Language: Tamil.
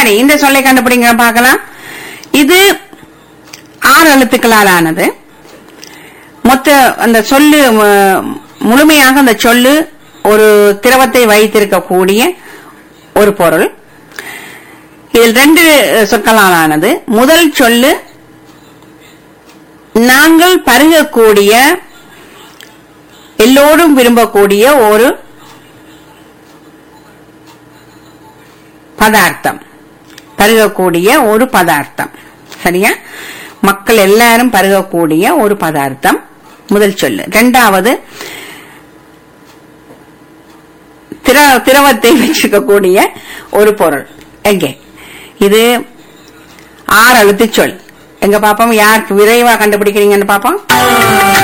சரி இந்த சொல்லை கண்டுபிடிங்க பார்க்கலாம் இது ஆறு எழுத்துக்களால் ஆனது மொத்த அந்த சொல்லு ம- முழுமையாக அந்த சொல்லு ஒரு திரவத்தை வைத்திருக்கக்கூடிய ஒரு பொருள் இதில் ரெண்டு சொற்களால் ஆனது முதல் சொல்லு நாங்கள் பருகக்கூடிய எல்லோரும் விரும்பக்கூடிய ஒரு பதார்த்தம் பருகக்கூடிய ஒரு பதார்த்தம் சரியா மக்கள் எல்லாரும் பருகக்கூடிய ஒரு பதார்த்தம் முதல் சொல்லு இரண்டாவது திர திரவத்தை வச்சிருக்கக்கூடிய ஒரு பொருள் எங்கே இது ஆறு எழுத்து சொல் எங்க பாப்போம் யார் விரைவா கண்டுபிடிக்கிறீங்கன்னு பாப்போம்